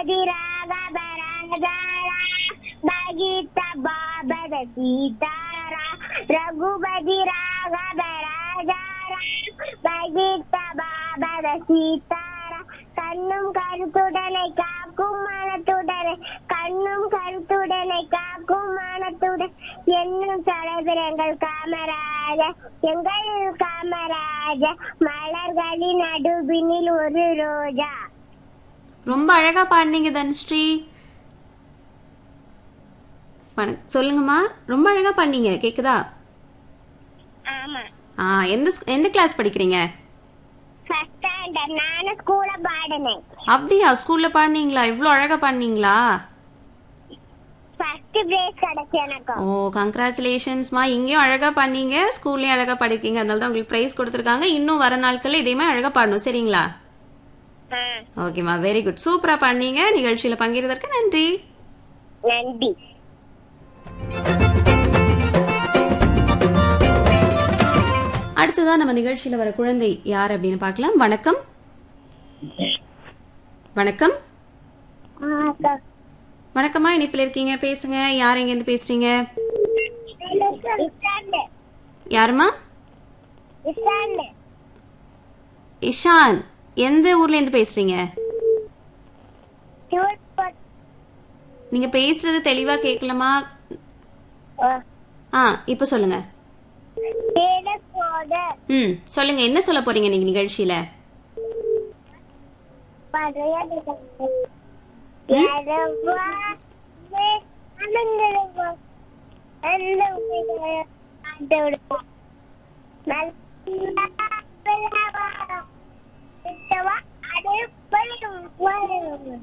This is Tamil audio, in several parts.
ரகுபதி ராகவ ராஜாரா பகித்த பாபத சீதாரா ரகுபதி ராகவ ராஜாரா பகித்த பாபத சீதாரா கண்ணும் கருத்துடனை காக்கும் மனத்துடனை கண்ணும் கருத்துடனை காக்கும் மனத்துடன் என்னும் தலைவர் எங்கள் காமராஜ எங்கள் காமராஜ மலர்களின் நடுவினில் ஒரு ரோஜா ரொம்ப அழகா பாடினீங்க தனுஸ்ரீ வணக் சொல்லுங்கம்மா ரொம்ப அழகா பாடினீங்க கேக்குதா ஆமா ஆ எந்த ஸ்- எந்த கிளாஸ் படிக்கிறீங்க ஃபர்ஸ்ட் ஸ்டாண்டர்ட் நானும் ஸ்கூல்ல பாடினேன் அப்படியா ஸ்கூல்ல பாடினீங்களா இவ்வளோ அழகா பாடினீங்களா ஃபர்ஸ்ட் பிரைஸ் கிடைச்சு எனக்கு ஓ கங்க்ராச்சுலேஷன்ஸ்மா இங்கேயும் அழகா பண்ணீங்க ஸ்கூல்லயும் அழகா படிக்கீங்க அதனால தான் உங்களுக்கு ப்ரைஸ் கொடுத்துருக்காங்க இன்னும் வர நாட்கள்ல இதே மாதிரி அழகா பாடணும் சரிங்களா ஆ, ஓகேம்மா வெரி குட் சூப்பரா பண்ணீங்க நிகழ்ச்சியில பங்கேறதற்கு நன்றி நன்றி அடுத்ததா நம்ம நிகழ்ச்சியில வர குழந்தை யார் அப்படின்னு பார்க்கலாம் வணக்கம் வணக்கம் வணக்கம்மா இனிப்பில் இருக்கீங்க பேசுங்க யார் எங்க இருந்து பேசுறீங்க இஸ்டாண்டு யாருமா இஸ்டாண்டு இஷான் எந்த ஊர்ல இருந்து பேசுறீங்க நீங்க பேசுறது தெளிவா கேட்கலாமா ஆ இப்ப சொல்லுங்க போத ம் சொல்லுங்க என்ன சொல்ல போறீங்க நீங்க நிகழ்ச்சியில பழைய யாரவா அனந்தரவா அந்த ஆண்டவரவா நல்ல பிள்ளவா பிள்ளவா அடே பையும்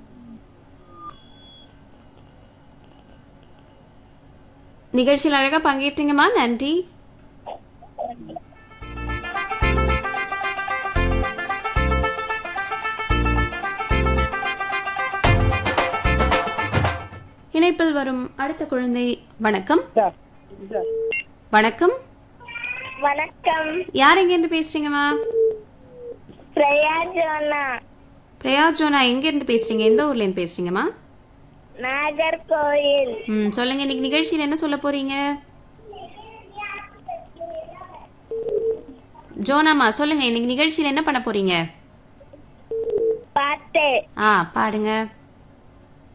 நிகழ்ச்சியில் அழகா பங்கேற்றீங்கம்மா நன்றி இணைப்பில் வரும் அடுத்த குழந்தை வணக்கம் வணக்கம் வணக்கம் யார் எங்க இருந்து பேசுறீங்கம்மா பிரயாஜோனா பிரயா ஜோனா எங்க இருந்து பேசுறீங்க எந்த ஊர்ல இருந்து பேசுறீங்கம்மா நாகர்கோயில் ம் சொல்லுங்க இன்னைக்கு நிகழ்ச்சியில் என்ன சொல்ல போறீங்க ஜோனாமா சொல்லுங்க இன்னைக்கு நிகழ்ச்சியில் என்ன பண்ண போறீங்க பாட்டு ஆ பாடுங்க